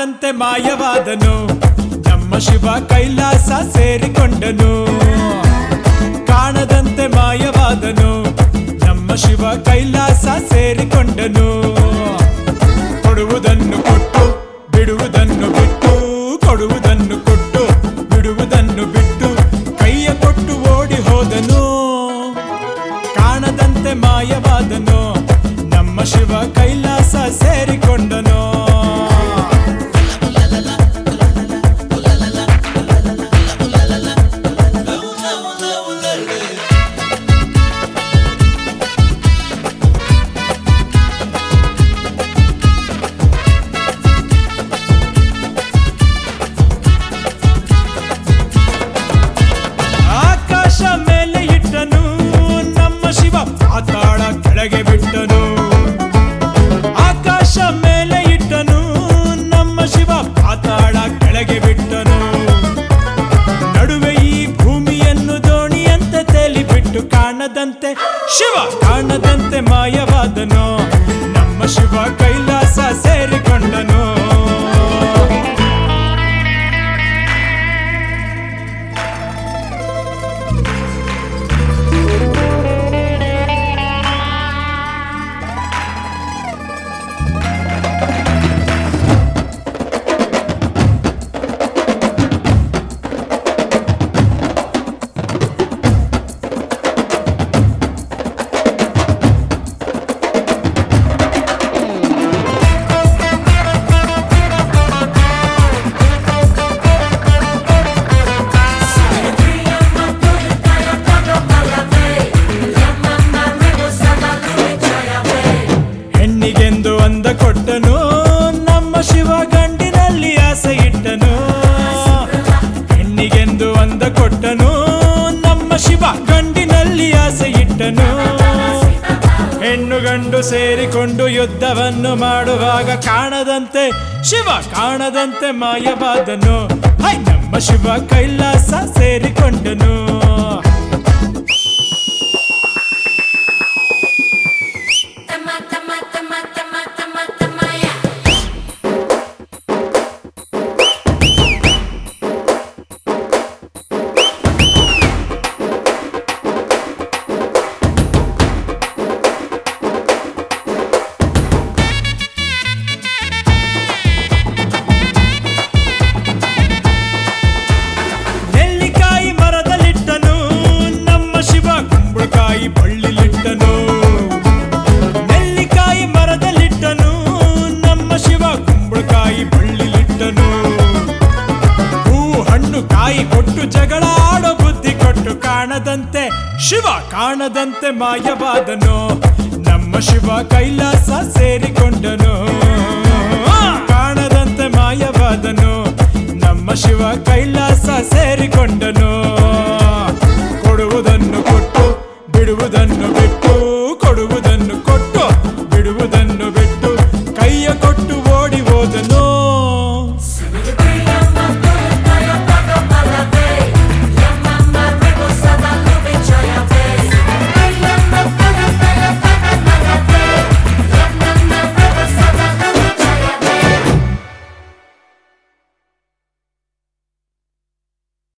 ಕಾಣದಂತೆ ಮಾಯವಾದನು ನಮ್ಮ ಶಿವ ಕೈಲಾಸ ಸೇರಿಕೊಂಡನು ಕಾಣದಂತೆ ಮಾಯವಾದನು ನಮ್ಮ ಶಿವ ಕೈಲಾಸ ಸೇರಿಕೊಂಡನು ಕೊಡುವುದನ್ನು ಕೊಟ್ಟು ಬಿಡುವುದನ್ನು ಬಿಟ್ಟು ಕೊಡುವುದನ್ನು ಕೊಟ್ಟು ಬಿಡುವುದನ್ನು ಬಿಟ್ಟು ಕೈಯ ಕೊಟ್ಟು ಓಡಿ ಹೋದನು ಕಾಣದಂತೆ ಮಾಯವಾದನು ನಮ್ಮ ಶಿವ ಕೈಲಾಸ ಸೇರಿಕೊಂಡನು ಆಕಾಶ ಮೇಲೆ ಇಟ್ಟನು ನಮ್ಮ ಶಿವ ಪಾತಾಳ ಕೆಳಗೆ ಬಿಟ್ಟನು ಆಕಾಶ ಮೇಲೆ ಇಟ್ಟನು ನಮ್ಮ ಶಿವ ಪಾತಾಳ ಕೆಳಗೆ ಬಿಟ್ಟನು ನಡುವೆ ಈ ಭೂಮಿಯನ್ನು ದೋಣಿಯಂತೆ ತೇಲಿಬಿಟ್ಟು ಕಾಣದಂತೆ ಶಿವ ಕಾಣದಂತೆ ಮಾಯವಾದನು ನಮ್ಮ ಶಿವ ಕೈಲಾಸ ಸೇರಿಕೊಂಡನು ಹೆಣ್ಣಿಗೆಂದು ಅಂದ ಕೊಟ್ಟನು ನಮ್ಮ ಶಿವ ಗಂಡಿನಲ್ಲಿ ಆಸೆ ಇಟ್ಟನು ಹೆಣ್ಣಿಗೆಂದು ಅಂದ ಕೊಟ್ಟನು ನಮ್ಮ ಶಿವ ಗಂಡಿನಲ್ಲಿ ಆಸೆ ಇಟ್ಟನು ಹೆಣ್ಣು ಗಂಡು ಸೇರಿಕೊಂಡು ಯುದ್ಧವನ್ನು ಮಾಡುವಾಗ ಕಾಣದಂತೆ ಶಿವ ಕಾಣದಂತೆ ಮಾಯವಾದನು ಹೈ ನಮ್ಮ Shiva Kailasa ಸೇರಿಕೊಂಡನು Tama, tama, tama, tama, tama, tamaya. ನೆಲ್ಲಿಕಾಯಿ ಮರದಲ್ಲಿಟ್ಟನು ನಮ್ಮ ಶಿವ ಕುಂಬಳಕಾಯಿ ಬಳ್ಳಿಲಿಟ್ಟನು ನೆಲ್ಲಿಕಾಯಿ ಮರದಲ್ಲಿಟ್ಟನು ನಮ್ಮ ಶಿವ ಕುಂಬಳಕಾಯಿ ಬಳ್ಳಿಲಿಟ್ಟನು ಹೂ ಹಣ್ಣು ಕಾಯಿ ಕೊಟ್ಟು ಜಗಳ ಆಡೋ ಬುದ್ಧಿ ಕೊಟ್ಟು ಕಾಣದಂತೆ ಶಿವ ಕಾಣದಂತೆ ಮಾಯವಾದನು ನಮ್ಮ ಶಿವ ಕೈಲಾಸ ಸೇರಿಕೊಂಡನು ಕಾಣದಂತೆ ಮಾಯವಾದನು ನಮ್ಮ ಶಿವ ಕೈಲಾಸ ಸೇರಿಕೊಂಡನು